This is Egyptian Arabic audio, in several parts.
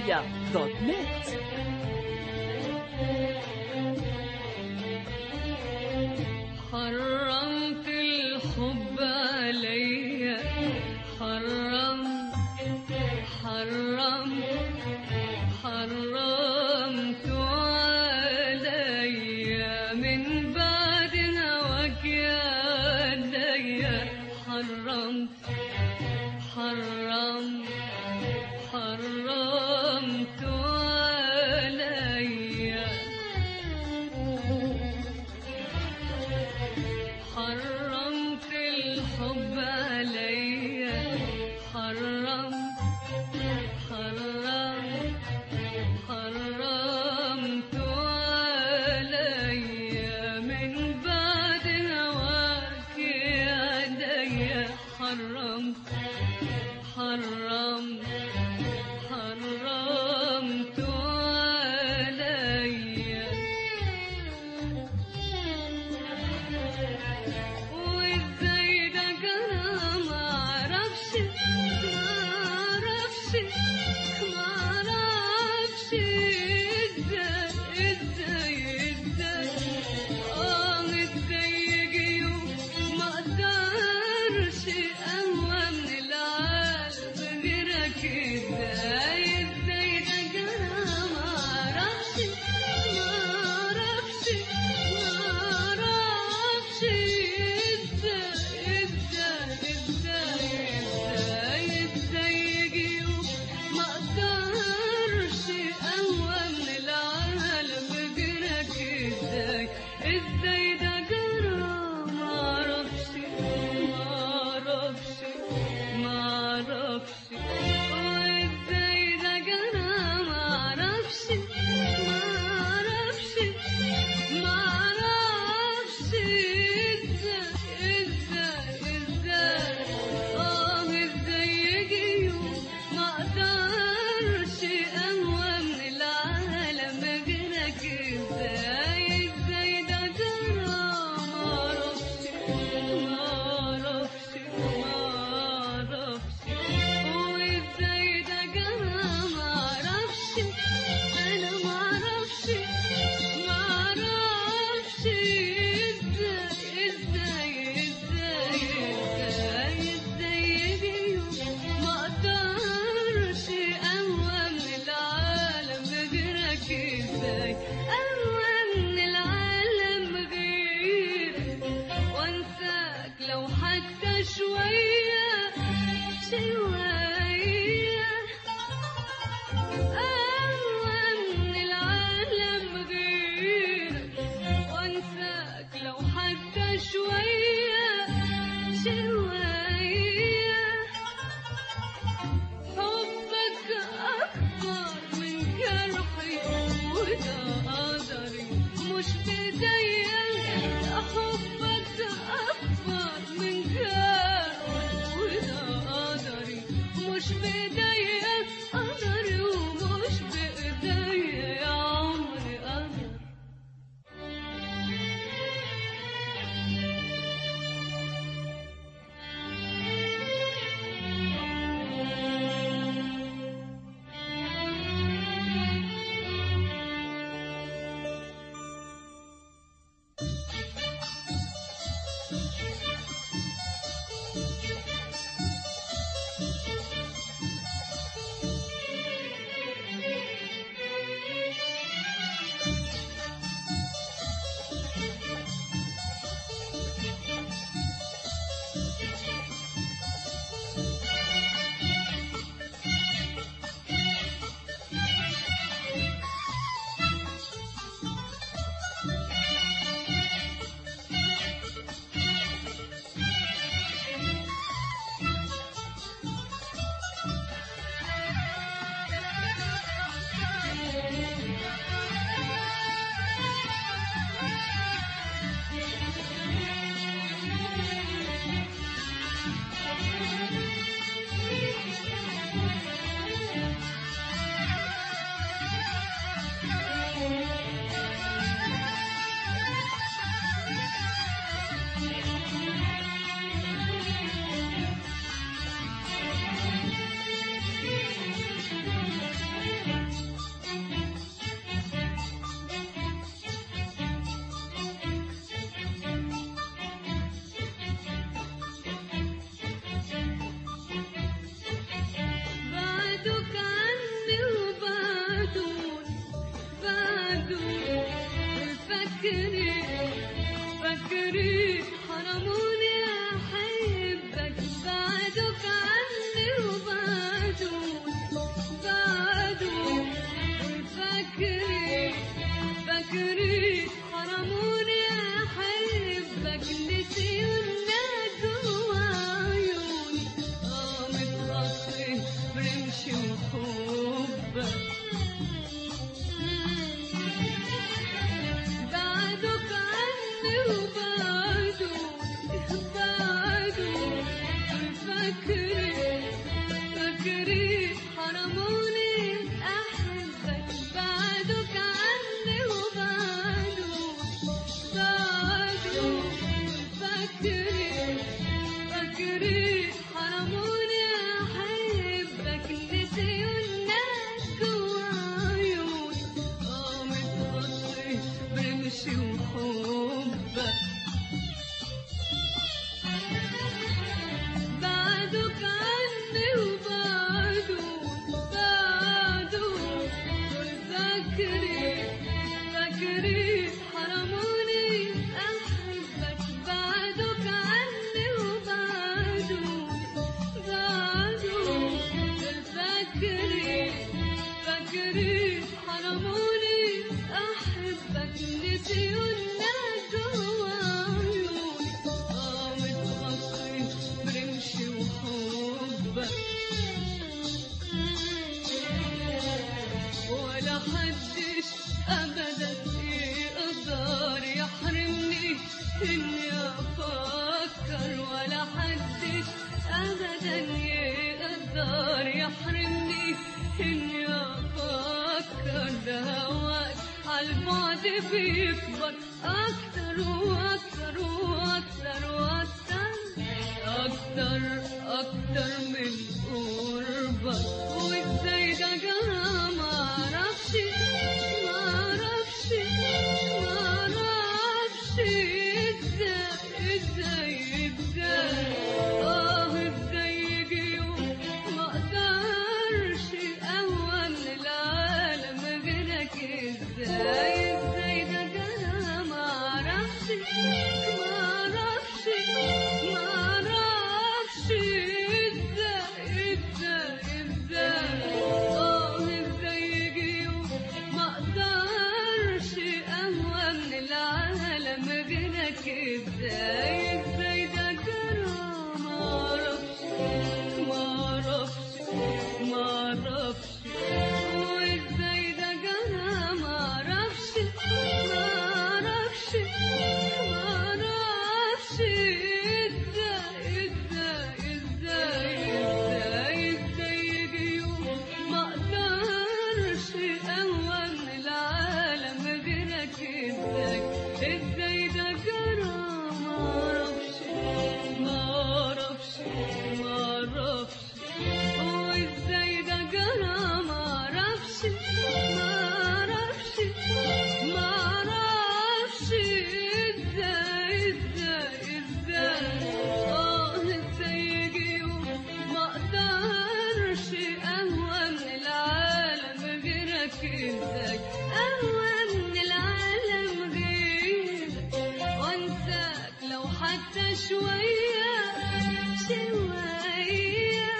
العربية دوت نت حرمت الحب عليا حرم حرم حرمت عليا من بعد هواك يا عليا حرمت حرم حرمت عليا حرمت الحب عليا حرم حرم حرمت عليا من بعد هواك يا عليا حرم وحبك بعدك عني وبعده بعده دول فاكري فاكري حرموني أحبك بعدك عني وبعده بعده دول فاكري فاكري حرموني أحبك نسيونا جوا عيوني آه متغطي برمشي وحبك ولا حدش ابدا يقدر يحرمني اني افكر ولا حدش ابدا يقدر يحرمني اني افكر ده هواك عالبعد بيكبر اكتر واكتر واكتر واكتر اكتر اكتر من قربك وازاي ده جرى معرفش معرفش معرفش ازاي ازاي ازاي اه ازاي يجي يوم ما اقدرش اهوى من العالم غيرك ازاي ازاي ده جرى معرفش معرفش معرفش ازاي ازاي ازاي اه ازاي يجي يوم ما اقدرش اهوى من العالم غيرك ازاي ازاي ده جرى معرفش معرفش معرفش وازاي ده جرى معرفش معرفش معرفش ازاي ازاي ازاي ازاي ازاي يجي يوم ما اقدرش اهوى من العالم غيرك ازاي ازاي ده جرى معرفش معرفش معرفش وازاي ده جرى معرفش معرفش معرفش ازاي ازاي ازاي اه ازاي يجي يوم ما اقدرش اهوى من العالم غيرك ازاي اهوى من العالم غيرك وانساك لو حتى شوية شوية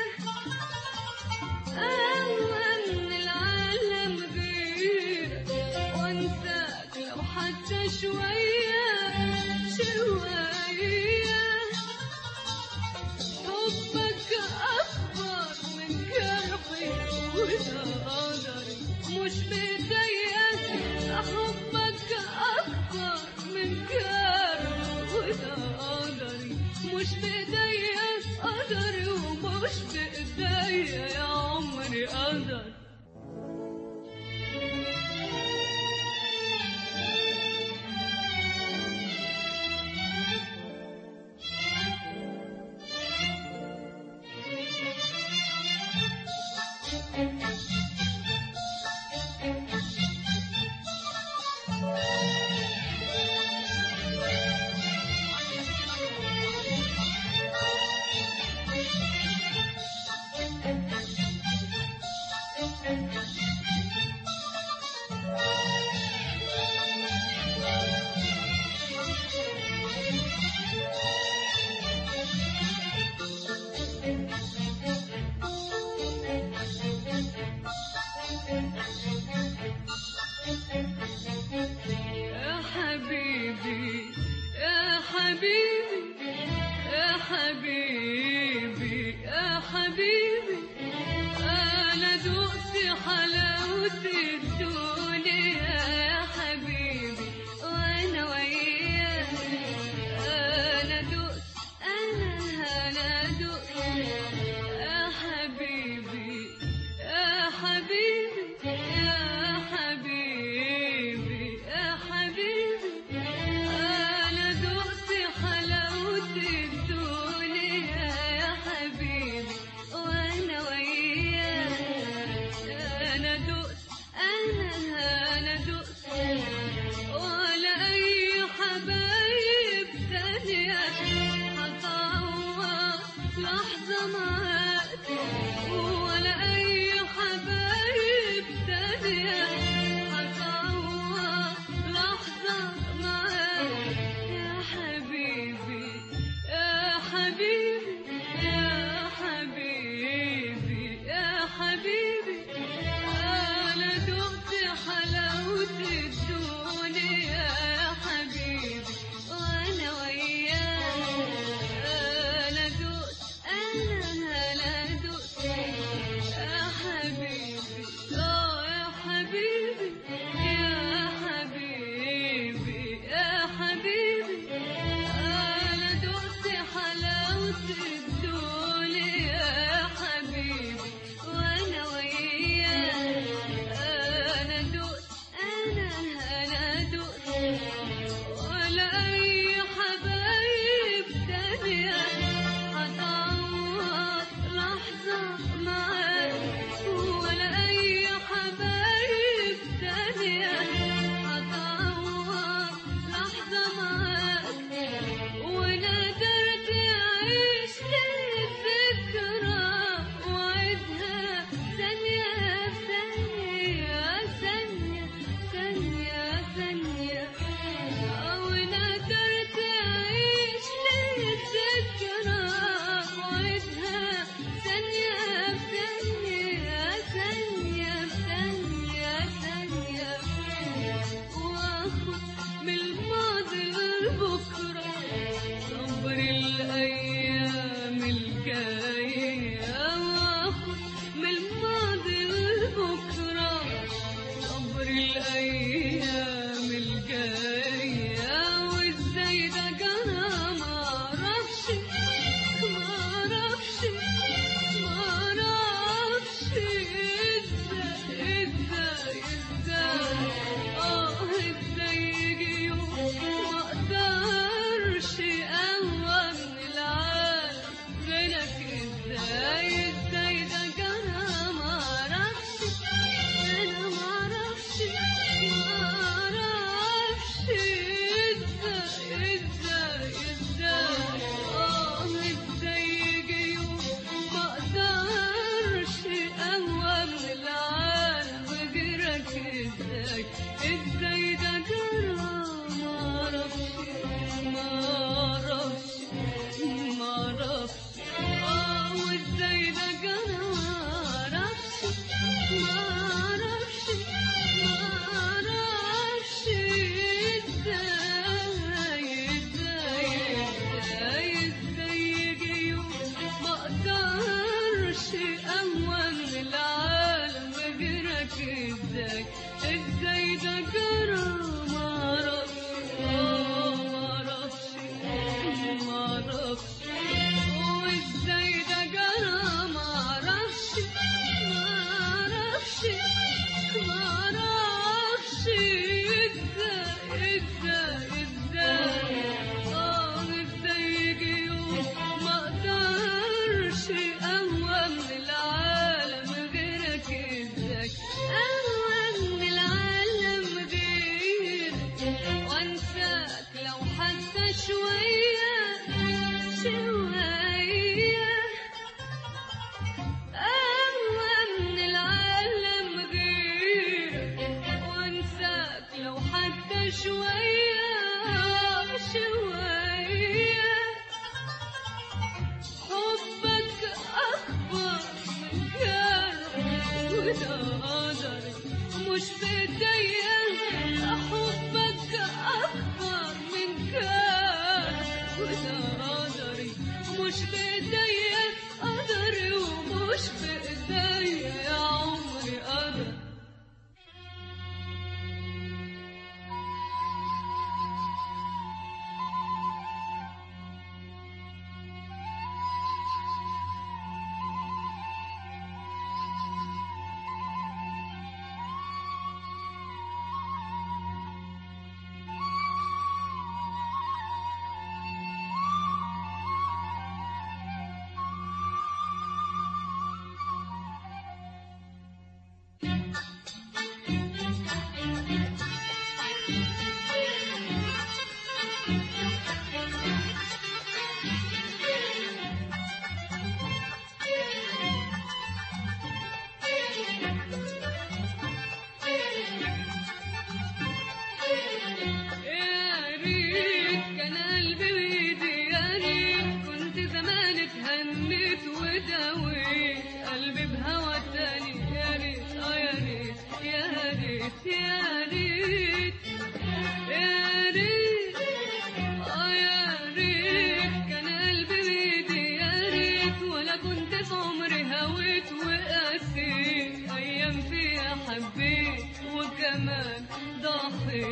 أهوى من العالم غيرك وانساك لو حتى شوية شوية حبك أكبر من جرحي وده قدري مش بإيديا حبك أكبر من جرحي وده قدري مش بإيديا قدري ومش بإيديا يا عمري قدر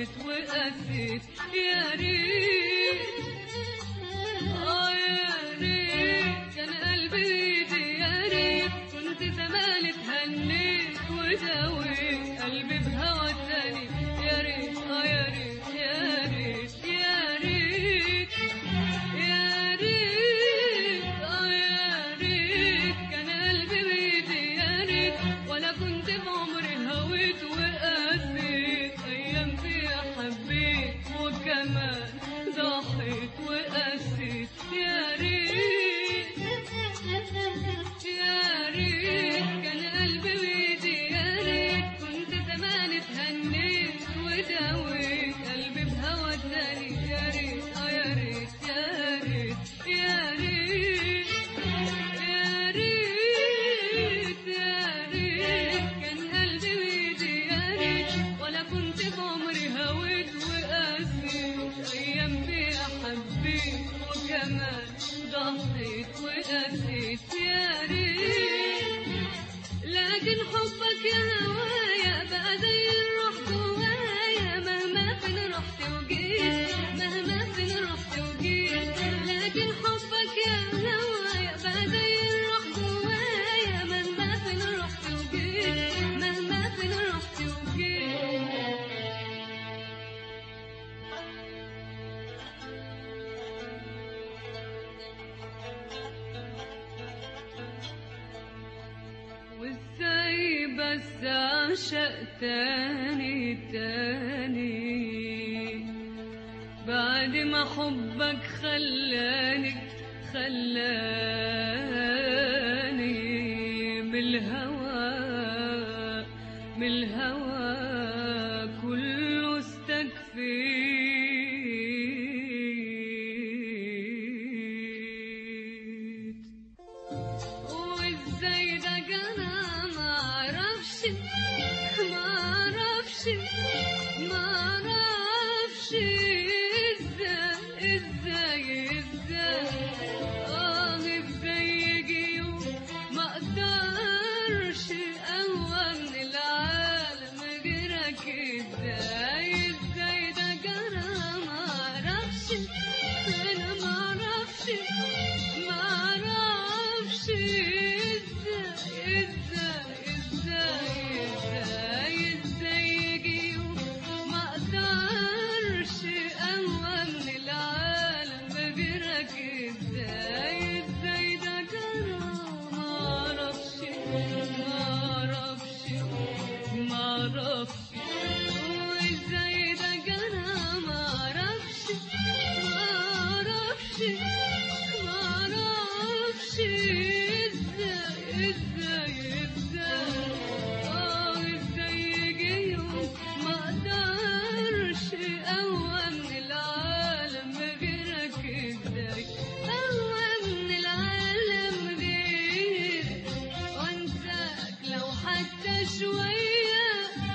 ضحيت وقسيت يا ريت اه يا ريت كان قلبي بيدي يا ريت كنت زمان اتهنيت وداويت قلبي بهوى تاني يا ريت اه يا ريت يا ريت يا ريت يا ريت اه يا ريت كان قلبي بيدي يا ريت ولا كنت بعمري هويت وقاسيت ايام فيها حبيت وكمان ضحيت وقاسيت يا ريت يا ريت كان قلبي بيدي يا ريت كنت زمان اتهنيت وداويت قلبي بهوى تاني يا ريت اه يا ريت يا ريت يا ريت يا ريت يا ريت كان قلبي بيدي يا ريت ولا كنت بعمري هويت وقاسيت ايام فيها حبيت وكمان ضحيت وقاسيت يا ريت لكن حبك يا هوايا بقى زي الروح جوايا مهما فين رحت وجيت مهما فين رحت وجيت لكن حبك يا هوايا بقى زي الروح جوايا مهما فين رحت وجيت مهما فين رحت وجيت وازاي بس اعشق تاني تاني بعد ما حبك خلاني خلاني بالهوى من الهوى كله استكفيت وازاي ده جرى معرفش معرفش معرفش ازاي ازاي ازاي اه ازاي يجي يوم ما اقدرش اقوى من العالم غيرك ازاي ازاي ده جرى معرفش انا معرفش معرفش ازاي ازاي ازاي ازاي ازاي يجي يوم ما اقدرش اقوى من العالم غيرك ازاي ازاي ده جرى معرفش معرفش معرفش وازاي ده جرى معرفش معرفش معرفش ازاي ازاي ازاي اه ازاي يجي يوم ما اقدرش اقوى من العالم غيرك ازاي اقوى من العالم غيرك وانساك لو حتى شوية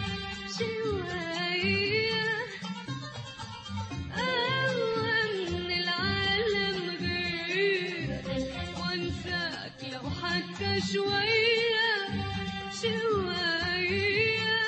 شوية أهوى من العالم غيرك وانساك لو حتى شوية شوية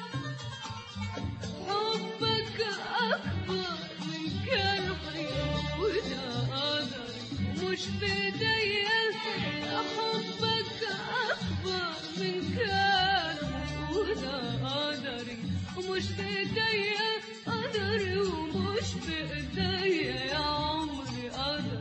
حبك أكبر من جرحي وده قدر مش بإيديا حبك أكبر من جرحي وده قدري ومش بإيديا قدري ومش بإيديا يا عمري قدر